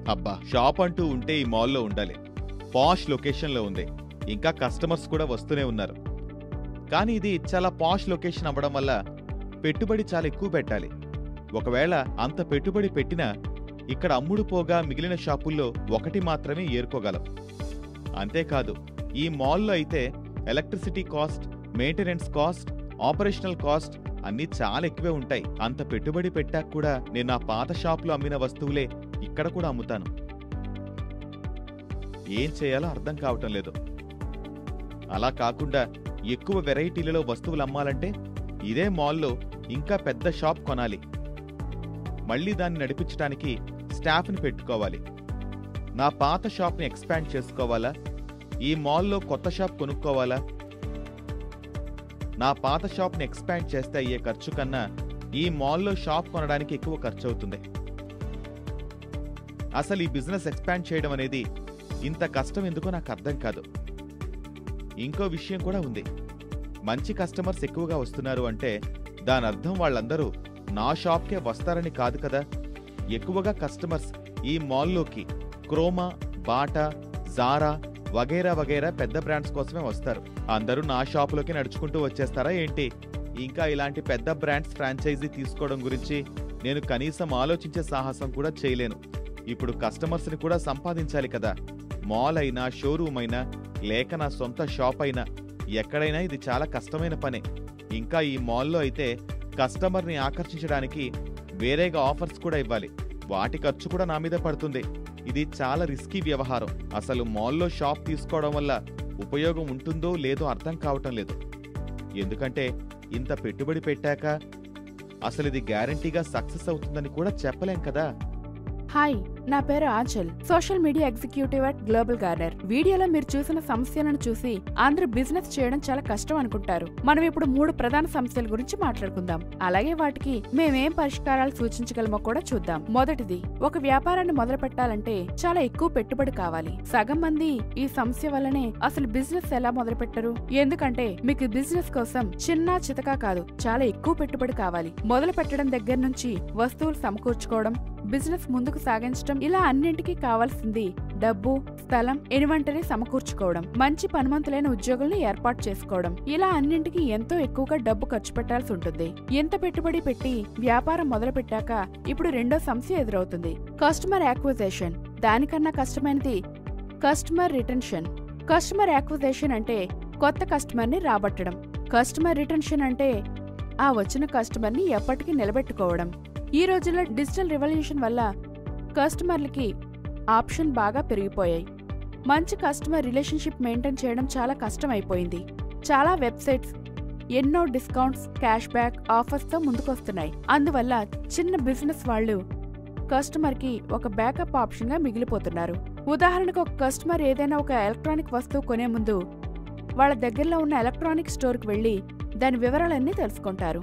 అబ్బా షాప్ అంటూ ఉంటే ఈ మాల్లో ఉండాలి పాష్ లొకేషన్లో ఉంది ఇంకా కస్టమర్స్ కూడా వస్తూనే ఉన్నారు కానీ ఇది చాలా పాష్ లొకేషన్ అవ్వడం వల్ల పెట్టుబడి చాలా ఎక్కువ పెట్టాలి ఒకవేళ అంత పెట్టుబడి పెట్టినా ఇక్కడ అమ్ముడు పోగా మిగిలిన షాపుల్లో ఒకటి మాత్రమే ఏరుకోగలం అంతేకాదు ఈ మాల్లో అయితే electricity cost maintenance cost operational cost అన్నీ చాలా ఎక్కువే ఉంటాయి అంత పెట్టుబడి పెట్టాక కూడా నేను నా పాత షాపులో అమ్మిన వస్తువులే ఇక్కడ కూడా అమ్ముతాను ఏం చేయాలో అర్థం కావటం లేదు అలా కాకుండా ఎక్కువ వెరైటీలలో వస్తువులు అమ్మాలంటే ఇదే మాల్లో ఇంకా పెద్ద షాప్ కొనాలి మళ్ళీ దాన్ని నడిపించడానికి స్టాఫ్ని పెట్టుకోవాలి నా పాత షాప్ని ఎక్స్పాండ్ చేసుకోవాలా ఈ మాల్లో కొత్త షాప్ కొనుక్కోవాలా నా పాత షాప్ని ఎక్స్పాండ్ చేస్తే అయ్యే ఖర్చు కన్నా ఈ మాల్లో షాప్ కొనడానికి ఎక్కువ ఖర్చు అవుతుంది అసలు ఈ బిజినెస్ ఎక్స్పాండ్ చేయడం అనేది ఇంత కష్టం ఎందుకో నాకు అర్థం కాదు ఇంకో విషయం కూడా ఉంది మంచి కస్టమర్స్ ఎక్కువగా వస్తున్నారు అంటే దాని అర్థం వాళ్ళందరూ నా షాప్కే వస్తారని కాదు కదా ఎక్కువగా కస్టమర్స్ ఈ మాల్లోకి క్రోమా బాటా జారా వగైరా వగైరా పెద్ద బ్రాండ్స్ కోసమే వస్తారు అందరూ నా షాపులోకి నడుచుకుంటూ వచ్చేస్తారా ఏంటి ఇంకా ఇలాంటి పెద్ద బ్రాండ్స్ ఫ్రాంచైజీ తీసుకోవడం గురించి నేను కనీసం ఆలోచించే సాహసం కూడా చేయలేను ఇప్పుడు కస్టమర్స్ని కూడా సంపాదించాలి కదా మాల్ అయినా షోరూమ్ అయినా లేక నా సొంత షాప్ అయినా ఎక్కడైనా ఇది చాలా కష్టమైన పనే ఇంకా ఈ మాల్లో అయితే కస్టమర్ని ఆకర్షించడానికి వేరేగా ఆఫర్స్ కూడా ఇవ్వాలి వాటి ఖర్చు కూడా నా మీద పడుతుంది ఇది చాలా రిస్కీ వ్యవహారం అసలు మాల్లో షాప్ తీసుకోవడం వల్ల ఉపయోగం ఉంటుందో లేదో అర్థం కావటం లేదు ఎందుకంటే ఇంత పెట్టుబడి పెట్టాక అసలు ఇది గ్యారంటీగా సక్సెస్ అవుతుందని కూడా చెప్పలేం కదా హాయ్ నా పేరు Anchal social media executive at Global Garner వీడియోలో మీరు చూసిన సమస్యలను చూసి అందరూ బిజినెస్ చేయడం చాలా కష్టం అనుకుంటారు మనం ఇప్పుడు మూడు ప్రధాన సమస్యల గురించి మాట్లాడుకుందాం అలాగే వాటికి మేమేం పరిష్కారాలు సూచించగలమో కూడా చూద్దాం మొదటిది ఒక వ్యాపారాన్ని మొదలు పెట్టాలంటే చాలా ఎక్కువ పెట్టుబడి కావాలి సగం మంది ఈ సమస్య వల్లనే అసలు బిజినెస్ ఎలా మొదలు పెట్టరు ఎందుకంటే మీకు బిజినెస్ కోసం చిన్న చితకా కాదు చాలా ఎక్కువ పెట్టుబడి కావాలి మొదలు పెట్టడం దగ్గర నుంచి వస్తువులు సమకూర్చుకోవడం బిజినెస్ ముందుకు సాగించడం ఇలా అన్నింటికీ కావాల్సింది డబ్బు స్థలం ఇన్వెంటరీ సమకూర్చుకోవడం మంచి పనిమంతులైన ఉద్యోగుల్ని ఏర్పాటు చేసుకోవడం ఇలా అన్నింటికి ఎంతో ఎక్కువగా డబ్బు ఖర్చు పెట్టాల్సి ఉంటుంది ఎంత పెట్టుబడి పెట్టి వ్యాపారం మొదలు పెట్టాక ఇప్పుడు రెండో సమస్య ఎదురవుతుంది కస్టమర్ యాక్విజేషన్ దానికన్నా కష్టమైనది కస్టమర్ రిటెన్షన్ కస్టమర్ యాక్విజేషన్ అంటే కొత్త కస్టమర్ని రాబట్టడం కస్టమర్ రిటెన్షన్ అంటే ఆ వచ్చిన కస్టమర్ని ఎప్పటికీ నిలబెట్టుకోవడం ఈ రోజుల్లో డిజిటల్ రెవల్యూషన్ వల్ల కస్టమర్లకి ఆప్షన్ బాగా పెరిగిపోయాయి మంచి కస్టమర్ రిలేషన్షిప్ మెయింటైన్ చేయడం చాలా కష్టం అయిపోయింది చాలా వెబ్సైట్స్ ఎన్నో డిస్కౌంట్స్ క్యాష్ బ్యాక్ ఆఫర్స్తో ముందుకొస్తున్నాయి అందువల్ల చిన్న బిజినెస్ వాళ్ళు కస్టమర్కి ఒక బ్యాకప్ ఆప్షన్గా మిగిలిపోతున్నారు ఉదాహరణకు ఒక కస్టమర్ ఏదైనా ఒక ఎలక్ట్రానిక్ వస్తువు కొనే ముందు వాళ్ళ దగ్గరలో ఉన్న ఎలక్ట్రానిక్ స్టోర్కి వెళ్ళి దాని వివరాలన్నీ తెలుసుకుంటారు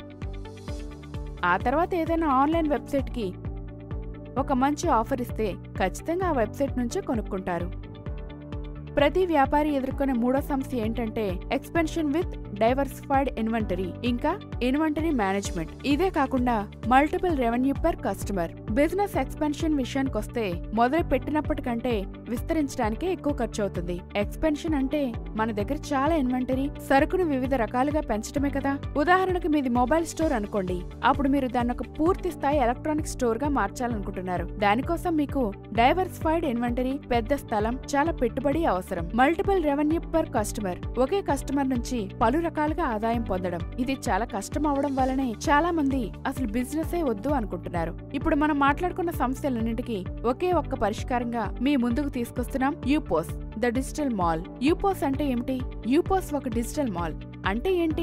ఆ తర్వాత ఏదైనా ఆన్లైన్ వెబ్సైట్కి ఒక మంచి ఆఫర్ ఇస్తే ఖచ్చితంగా ఆ వెబ్సైట్ నుంచే కొనుక్కుంటారు ప్రతి వ్యాపారి ఎదుర్కొనే మూడో సమస్య ఏంటంటే ఎక్స్పెన్షన్ విత్ డైవర్సిఫైడ్ ఇన్వెంటరీ ఇంకా ఇన్వెంటరీ మేనేజ్మెంట్ ఇదే కాకుండా multiple revenue per customer business expansion విషయానికి వస్తే మొదలు పెట్టినప్పటికంటే విస్తరించడానికే ఎక్కువ ఖర్చు అవుతుంది ఎక్స్పెన్షన్ అంటే మన దగ్గర చాలా ఇన్వెంటరీ సరుకును వివిధ రకాలుగా పెంచడమే కదా ఉదాహరణకు మీది మొబైల్ స్టోర్ అనుకోండి అప్పుడు మీరు దాన్ని ఒక పూర్తి స్థాయి ఎలక్ట్రానిక్ స్టోర్ గా మార్చాలనుకుంటున్నారు దానికోసం మీకు డైవర్సిఫైడ్ ఇన్వెంటరీ పెద్ద స్థలం చాలా పెట్టుబడి అవసరం మల్టిపుల్ రెవెన్యూ పర్ కస్టమర్ ఒకే కస్టమర్ నుంచి పలు రకాలుగా ఆదాయం పొందడం ఇది చాలా కష్టం అవడం వల్లనే చాలా మంది అసలు బిజినెస్ వద్దు అనుకుంటున్నారు ఇప్పుడు మనం మాట్లాడుకున్న సమస్యలన్నింటికి ఒకే ఒక్క పరిష్కారంగా మీ ముందుకు తీసుకొస్తున్నాం UPOS the digital mall UPOS అంటే ఏమిటి యూపోస్ ఒక డిజిటల్ మాల్ అంటే ఏంటి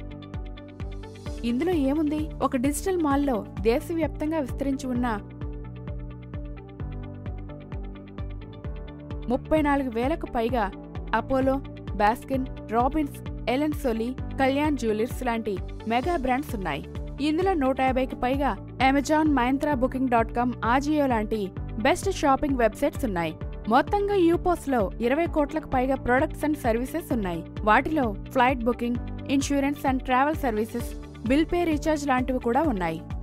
ఇందులో ఏముంది ఒక డిజిటల్ మాల్లో దేశవ్యాప్తంగా విస్తరించి ఉన్న ముప్పై నాలుగు వేలకు పైగా Apollo Baskin Robbins Allen Solly Kalyan jewellers లాంటి మెగా బ్రాండ్స్ ఉన్నాయి ఇందులో నూట యాభైకి పైగా Amazon Myntra booking dot com Ajio లాంటి బెస్ట్ షాపింగ్ వెబ్సైట్స్ ఉన్నాయి మొత్తంగా యూపోస్ లో ఇరవై కోట్లకు పైగా ప్రొడక్ట్స్ అండ్ సర్వీసెస్ ఉన్నాయి వాటిలో flight booking insurance and travel services bill pay recharge లాంటివి కూడా ఉన్నాయి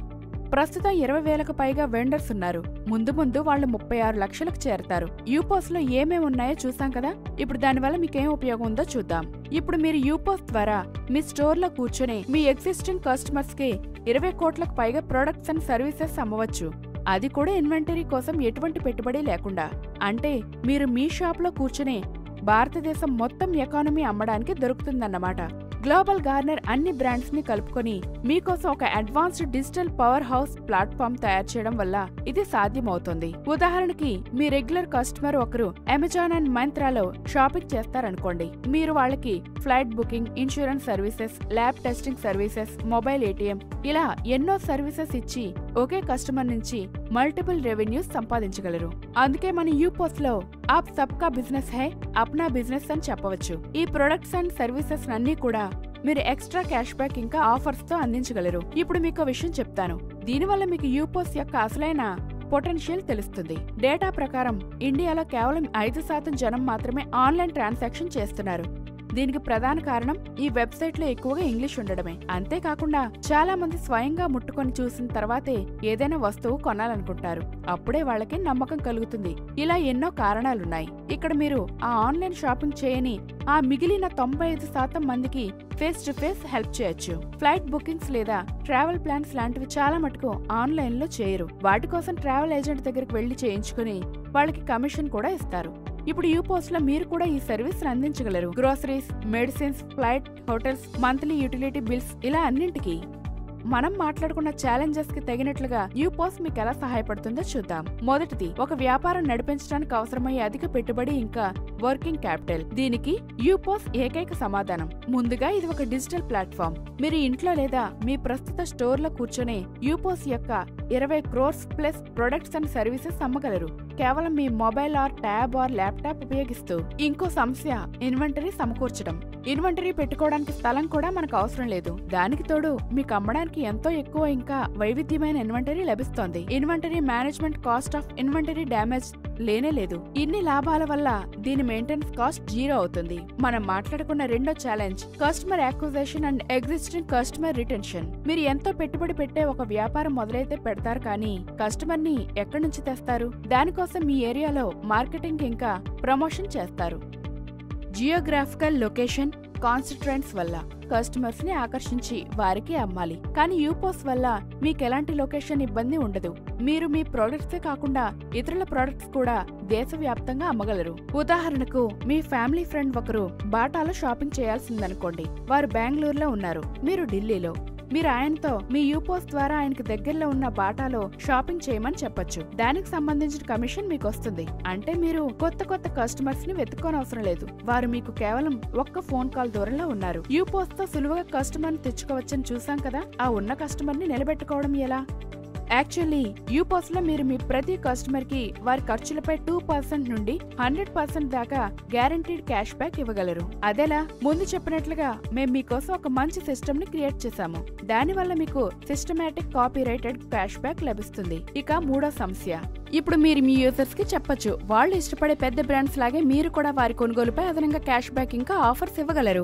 ప్రస్తుతం ఇరవై వేలకు పైగా వెండర్స్ ఉన్నారు ముందు ముందు వాళ్ళు ముప్పై ఆరు లక్షలకు చేరతారు యూపోస్ లో ఏమేమి ఉన్నాయో చూసాం కదా ఇప్పుడు దానివల్ల మీకేం ఉపయోగం ఉందో చూద్దాం ఇప్పుడు మీరు యూపోస్ ద్వారా మీ స్టోర్ లో కూర్చొని మీ ఎగ్జిస్టింగ్ కస్టమర్స్ కి ఇరవై కోట్లకు పైగా ప్రొడక్ట్స్ అండ్ సర్వీసెస్ అమ్మవచ్చు అది కూడా ఇన్వెంటరీ కోసం ఎటువంటి పెట్టుబడి లేకుండా అంటే మీరు మీ షాప్ లో కూర్చుని భారతదేశం మొత్తం ఎకానమీ అమ్మడానికి దొరుకుతుందన్నమాట గ్లోబల్ గార్నర్ అన్ని బ్రాండ్స్ ని కలుపుకొని మీకోసం ఒక advanced digital power house platform తయారు చేయడం వల్ల ఇది సాధ్యమవుతుంది ఉదాహరణకి మీ రెగ్యులర్ కస్టమర్ ఒకరు అమెజాన్ అండ్ మంత్రాలో షాపింగ్ చేస్తారనుకోండి మీరు వాళ్ళకి flight booking insurance services lab testing services mobile ATM ఇలా ఎన్నో సర్వీసెస్ ఇచ్చి ఒకే కస్టమర్ నుంచి మల్టిపుల్ రెవెన్యూస్ సంపాదించగలరు అందుకే మన యూపోస్ లో ఆప్ సబ్కా బిజినెస్ హై అప్నా బిజినెస్ అని చెప్పవచ్చు ఈ ప్రొడక్ట్స్ అండ్ సర్వీసెస్ అన్ని కూడా మీరు ఎక్స్ట్రా క్యాష్ బ్యాక్ ఇంకా ఆఫర్స్ తో అందించగలరు ఇప్పుడు మీకు విషయం చెప్తాను దీనివల్ల మీకు యూపోస్ యొక్క అసలైన పొటెన్షియల్ తెలుస్తుంది డేటా ప్రకారం ఇండియాలో కేవలం ఐదు శాతం జనం మాత్రమే ఆన్లైన్ ట్రాన్సాక్షన్ చేస్తున్నారు దీనికి ప్రధాన కారణం ఈ వెబ్సైట్ లో ఎక్కువగా ఇంగ్లీష్ ఉండడమే అంతేకాకుండా చాలా మంది స్వయంగా ముట్టుకొని చూసిన తర్వాతే ఏదైనా వస్తువు కొనాలనుకుంటారు అప్పుడే వాళ్ళకి నమ్మకం కలుగుతుంది ఇలా ఎన్నో కారణాలున్నాయి ఇక్కడ మీరు ఆ ఆన్లైన్ షాపింగ్ చేయని ఆ మిగిలిన తొంభై ఐదు శాతం మందికి ఫేస్ టు ఫేస్ హెల్ప్ చేయొచ్చు ఫ్లైట్ బుకింగ్స్ లేదా ట్రావెల్ ప్లాన్స్ లాంటివి చాలా మటుకు ఆన్లైన్ లో చేయరు వాటి కోసం ట్రావెల్ ఏజెంట్ దగ్గరికి వెళ్లి చేయించుకుని వాళ్ళకి కమిషన్ కూడా ఇస్తారు ఇప్పుడు యూపోస్ట్ లో మీరు కూడా ఈ సర్వీస్ అందించగలరు groceries medicines flight hotels monthly utility bills ఇలా అన్నింటికి మనం మాట్లాడుకున్న ఛాలెంజెస్ కి తగినట్లుగా యూపోస్ మీకు ఎలా సహాయపడుతుందో చూద్దాం మొదటిది ఒక వ్యాపారం నడిపించడానికి అవసరమయ్యే అధిక పెట్టుబడి ఇంకా వర్కింగ్ క్యాపిటల్ దీనికి యూపోస్ ఏకైక సమాధానం ముందుగా ఇది ఒక డిజిటల్ ప్లాట్ఫామ్ మీరు ఇంట్లో లేదా మీ ప్రస్తుత స్టోర్ లో కూర్చొని యూపోస్ యొక్క ఇరవై crores plus products and services అమ్మగలరు కేవలం మీ mobile or tab or laptop ఉపయోగిస్తూ ఇంకో సమస్య ఇన్వెంటరీ సమకూర్చడం ఇన్వెంటరీ పెట్టుకోవడానికి స్థలం కూడా మనకు అవసరం లేదు దానికి తోడు మీకు అమ్మడానికి ఎంతో ఎక్కువ ఇంకా వైవిధ్యమైన ఇన్వెంటరీ లభిస్తోంది inventory management cost of inventory damage లేనే లేదు ఇన్ని లాభాల వల్ల దీని మెయింటెనెన్స్ కాస్ట్ జీరో అవుతుంది మనం మాట్లాడుకున్న రెండో challenge customer acquisition and existing customer retention మీరు ఎంతో పెట్టుబడి పెట్టే ఒక వ్యాపారం మొదలైతే పెడతారు కానీ కస్టమర్ ని ఎక్కడి నుంచి తెస్తారు దానికోసం మీ ఏరియాలో మార్కెటింగ్ ఇంకా ప్రమోషన్ చేస్తారు జియోగ్రాఫికల్ లొకేషన్ కాన్స్టిట్రెంట్స్ వల్ల కస్టమర్స్ ని ఆకర్షించి వారికి అమ్మాలి కానీ యూపోస్ వల్ల మీకు ఎలాంటి లొకేషన్ ఇబ్బంది ఉండదు మీరు మీ ప్రొడక్ట్సే కాకుండా ఇతరుల ప్రొడక్ట్స్ కూడా దేశవ్యాప్తంగా అమ్మగలరు ఉదాహరణకు మీ ఫ్యామిలీ ఫ్రెండ్ ఒకరు బాటాలో షాపింగ్ చేయాల్సిందనుకోండి వారు బెంగళూరులో ఉన్నారు మీరు ఢిల్లీలో మీరు ఆయనతో మీ యూపోస్ ద్వారా ఆయనకు దగ్గరలో ఉన్న బాటాలో షాపింగ్ చేయమని చెప్పొచ్చు దానికి సంబంధించిన కమిషన్ మీకు వస్తుంది అంటే మీరు కొత్త కొత్త కస్టమర్స్ ని వెతుక్కోనవసరం లేదు వారు మీకు కేవలం ఒక్క ఫోన్ కాల్ దూరంలో ఉన్నారు యూపోస్ తో సులువుగా కస్టమర్ ని తెచ్చుకోవచ్చని చూసాం కదా ఆ ఉన్న కస్టమర్ ని నిలబెట్టుకోవడం ఎలా యాక్చువల్లీ యూపోస్ లో మీరు మీ ప్రతి కస్టమర్ కి వారి ఖర్చులపై టూ పర్సెంట్ నుండి హండ్రెడ్ పర్సెంట్ దాకా గ్యారంటీడ్ క్యాష్ బ్యాక్ ఇవ్వగలరు అదేలా ముందు చెప్పినట్లుగా మేము మీకోసం ఒక మంచి సిస్టమ్ ని క్రియేట్ చేశాము దానివల్ల మీకు systematic copyrighted cash back లభిస్తుంది ఇక మూడో సమస్య ఇప్పుడు మీరు మీ యూజర్స్ కి చెప్పొచ్చు వాళ్ళు ఇష్టపడే పెద్ద బ్రాండ్స్ లాగే మీరు కూడా వారి కొనుగోలుపై అదనంగా క్యాష్ బ్యాక్ ఇంకా ఆఫర్స్ ఇవ్వగలరు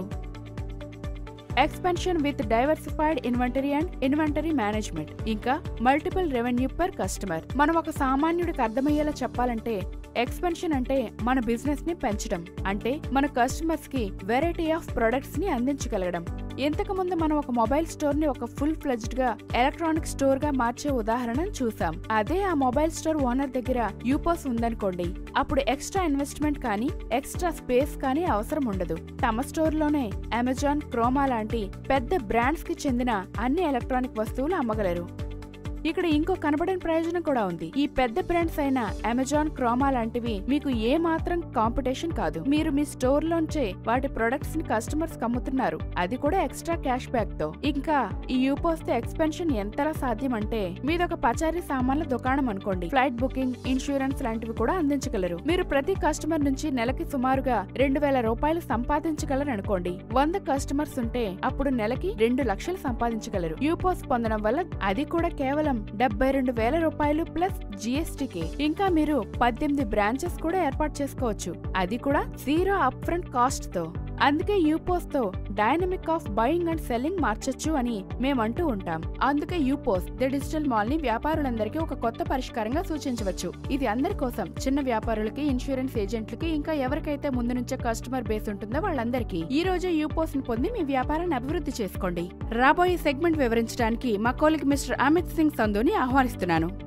expansion with diversified inventory and inventory management ఇంకా మల్టిపుల్ రెవెన్యూ పర్ కస్టమర్ మనం ఒక సామాన్యుడికి అర్థమయ్యేలా చెప్పాలంటే ఎక్స్పెన్షన్ అంటే మన బిజినెస్ ని పెంచడం అంటే మన కస్టమర్స్ కి వెరైటీ ఆఫ్ ప్రొడక్ట్స్ ని అందించగలగడం ఇంతకు ముందు మనం ఒక మొబైల్ స్టోర్ ని ఒక ఫుల్ ఫ్లెజ్డ్ గా ఎలక్ట్రానిక్ స్టోర్ గా మార్చే ఉదాహరణను చూసాం అదే ఆ మొబైల్ స్టోర్ ఓనర్ దగ్గర యూపోస్ ఉందనుకోండి అప్పుడు ఎక్స్ట్రా ఇన్వెస్ట్మెంట్ కానీ ఎక్స్ట్రా స్పేస్ కానీ అవసరం ఉండదు తమ స్టోర్ లోనే అమెజాన్ క్రోమా లాంటి పెద్ద బ్రాండ్స్ కి చెందిన అన్ని ఎలక్ట్రానిక్ వస్తువులు అమ్మగలరు ఇక్కడ ఇంకో కనబడని ప్రయోజనం కూడా ఉంది ఈ పెద్ద బ్రాండ్స్ అయిన అమెజాన్ క్రోమా లాంటివి మీకు ఏ మాత్రం కాంపిటీషన్ కాదు మీరు మీ స్టోర్ లోంచే వాటి ప్రొడక్ట్స్ ని కస్టమర్స్ అమ్ముతున్నారు అది కూడా ఎక్స్ట్రా క్యాష్ బ్యాక్ తో ఇంకా ఈ యూపోస్ ఎక్స్పెన్షన్ ఎంతలా సాధ్యం అంటే మీదొక పచారీ సామాన్ల దుకాణం అనుకోండి ఫ్లైట్ బుకింగ్ ఇన్సూరెన్స్ లాంటివి కూడా అందించగలరు మీరు ప్రతి కస్టమర్ నుంచి నెలకి సుమారుగా రెండు వేల రూపాయలు సంపాదించగలరు అనుకోండి వంద కస్టమర్స్ ఉంటే అప్పుడు నెలకి రెండు లక్షలు సంపాదించగలరు యూపోస్ పొందడం వల్ల అది కూడా కేవలం డెబ్బై రెండు వేల రూపాయలు ప్లస్ జిఎస్టీకి ఇంకా మీరు పద్దెనిమిది బ్రాంచెస్ కూడా ఏర్పాటు చేసుకోవచ్చు అది కూడా జీరో అప్ ఫ్రంట్ కాస్ట్ తో అందుకే యూపోస్ తో dynamic of buying and selling మార్చొచ్చు అని మేమంటూ ఉంటాం అందుకే యూపోస్ ది డిజిటల్ మాల్ ని వ్యాపారులందరికీ ఒక కొత్త పరిష్కారంగా సూచించవచ్చు ఇది అందరి కోసం చిన్న వ్యాపారులకి ఇన్సూరెన్స్ ఏజెంట్లకి ఇంకా ఎవరికైతే ముందు నుంచే కస్టమర్ బేస్ ఉంటుందో వాళ్ళందరికీ ఈ రోజు యూపోస్ ని పొంది మీ వ్యాపారాన్ని అభివృద్ధి చేసుకోండి రాబోయే సెగ్మెంట్ వివరించడానికి మా కోలిక్ మిస్టర్ అమిత్ సింగ్ సంధుని ఆహ్వానిస్తున్నాను